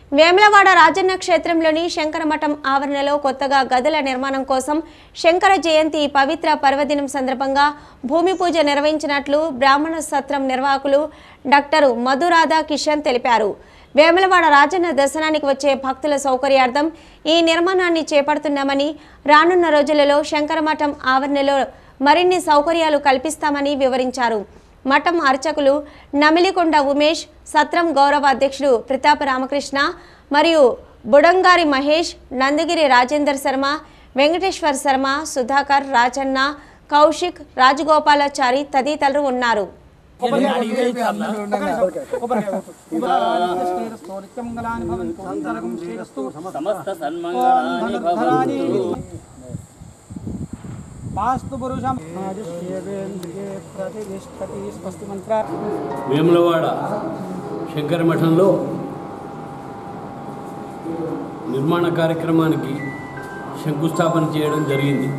వేములవాడ రాజన్న క్షేత్రంలోని శంకరమఠం ఆవరణలో కొత్తగా గదుల నిర్మాణం కోసం శంకర జయంతి పవిత్ర పర్వదినం సందర్భంగా భూమి పూజ నిర్వహించినట్లు బ్రాహ్మణ సత్రం నిర్వాహకులు డాక్టర్ మధురాధా కిషన్ తెలిపారు వేములవాడ రాజన్న దర్శనానికి వచ్చే భక్తుల సౌకర్యార్థం ఈ నిర్మాణాన్ని చేపడుతున్నామని రానున్న రోజులలో శంకరమఠం ఆవరణలో మరిన్ని సౌకర్యాలు కల్పిస్తామని వివరించారు మఠం అర్చకులు నమిలికొండ ఉమేష్ సత్రం గౌరవ అధ్యక్షుడు ప్రతాప రామకృష్ణ మరియు బుడంగారి మహేష్ నందగిరి రాజేందర్ శర్మ వెంకటేశ్వర్ శర్మ సుధాకర్ రాజన్న కౌశిక్ రాజగోపాలాచారి తదితరులు ఉన్నారు సమస్త సన్మంగళాని భవంతు వాస్తు పురుషం ప్రతిష్టతి స్వస్తి మంత్ర వేములవాడ శంకర మఠంలో నిర్మాణ కార్యక్రమానికి శంకుస్థాపన చేయడం జరిగింది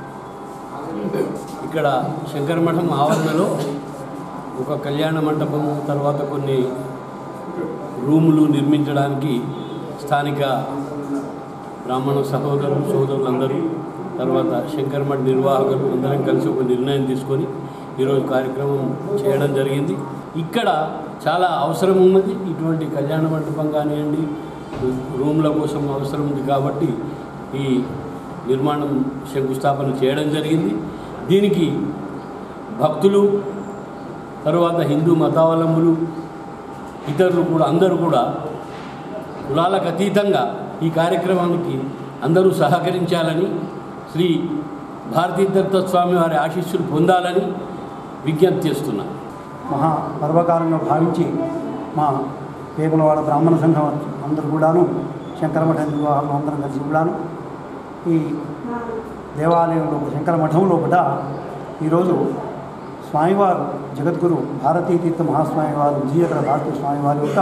ఇక్కడ శంకర మఠం ఆవరణలో ఒక కళ్యాణ మండపం తర్వాత కొన్ని రూములు నిర్మించడానికి స్థానిక బ్రాహ్మణ సహోదరులు సోదరులందరూ తర్వాత శంకర్ మఠ్ నిర్వాహకులు అందరం కలిసి ఒక నిర్ణయం తీసుకొని ఈరోజు కార్యక్రమం చేయడం జరిగింది ఇక్కడ చాలా అవసరం ఉన్నది ఇటువంటి కళ్యాణ మండపం కానివ్వండి రూమ్ల కోసం అవసరం ఉంది కాబట్టి ఈ నిర్మాణం శంకుస్థాపన చేయడం జరిగింది దీనికి భక్తులు తర్వాత హిందూ మతావలంబులు ఇతరులు కూడా అందరూ కూడా కులాలకు అతీతంగా ఈ కార్యక్రమానికి అందరూ సహకరించాలని శ్రీ భారతీ దత్త స్వామి వారి ఆశీస్సులు పొందాలని విజ్ఞప్తి చేస్తున్నాను మహా పర్వకాలంగా భావించి మా వేములవాడ బ్రాహ్మణ సంఘం అందరూ కూడాను శంకరమఠ నిర్వాహకులు అందరం కలిసి కూడాను ఈ దేవాలయంలో శంకర మఠం లోపల ఈరోజు స్వామివారు జగద్గురు భారతీ తీర్థ మహాస్వామి వారు విజయకర భారతీ స్వామివారి యొక్క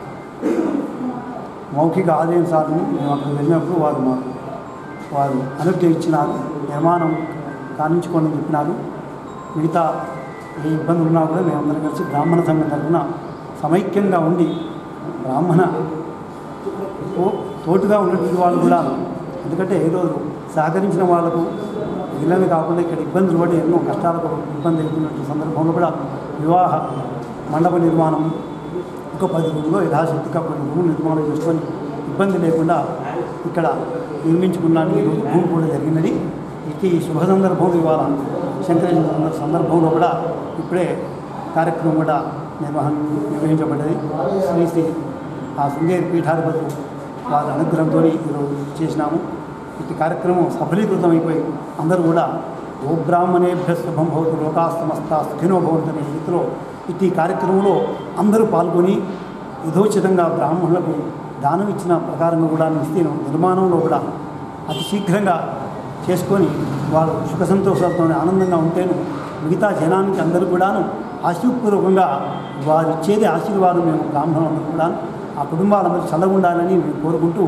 మౌఖిక ఆదేశాలను మేము అక్కడ వెళ్ళినప్పుడు వారు మాకు వారు అనుజ్ఞ ఇచ్చినారు నిర్మాణం కానించుకోని చెప్పినారు మిగతా ఏ ఇబ్బందులు ఉన్నా కూడా మేమందరం కలిసి బ్రాహ్మణ సంఘం తరఫున సమైక్యంగా ఉండి బ్రాహ్మణ తో- తోటుగా ఉన్నటువంటి వాళ్ళు కూడా ఎందుకంటే ఈరోజు సహకరించిన వాళ్ళకు వీళ్ళని కాకుండా ఇక్కడ ఇబ్బందులు పడి ఎన్నో కష్టాలకు ఇబ్బంది అవుతున్నటువంటి సందర్భంలో కూడా వివాహ మండప నిర్మాణం ఒక పది రూములో యథాశక్తిగా కొన్ని రూములు నిర్మాణం చేసుకొని ఇబ్బంది లేకుండా ఇక్కడ నిర్మించుకున్నాను ఈరోజు భూమి కూడా జరిగినది ఇది శుభ సందర్భం ఇవాళ శంకర సందర్భంలో కూడా ఇప్పుడే కార్యక్రమం కూడా నిర్వహణ నిర్వహించబడ్డది శ్రీ శ్రీ ఆ శృంగేరి పీఠాధిపతులు వారి అనుగ్రహంతో ఈరోజు చేసినాము ఇటు కార్యక్రమం సఫలీకృతం అయిపోయి అందరూ కూడా ఓ బ్రాహ్మణేభ్య శుభం భవతు లోకాస్తమస్త సుఖినో భవంతు అనే రీతిలో ఇటు ఈ కార్యక్రమంలో అందరూ పాల్గొని యథోచితంగా బ్రాహ్మణులకు దానం ఇచ్చిన ప్రకారంగా కూడా నిస్తీనం నిర్మాణంలో కూడా అతి శీఘ్రంగా చేసుకొని వాళ్ళు సుఖ సంతోషాలతో ఆనందంగా ఉంటేను మిగతా జనానికి అందరూ కూడాను ఆశీర్పూర్వకంగా వారు ఇచ్చేది ఆశీర్వాదం మేము బ్రాహ్మణులందరూ కూడా ఆ కుటుంబాలందరూ చల్లగుండాలని మేము కోరుకుంటూ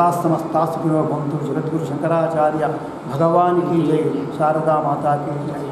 వికాస్తమస్తాస్తులో భవంతు జగద్గురు శంకరాచార్య భగవానికి జై శారదా మాతాకి జై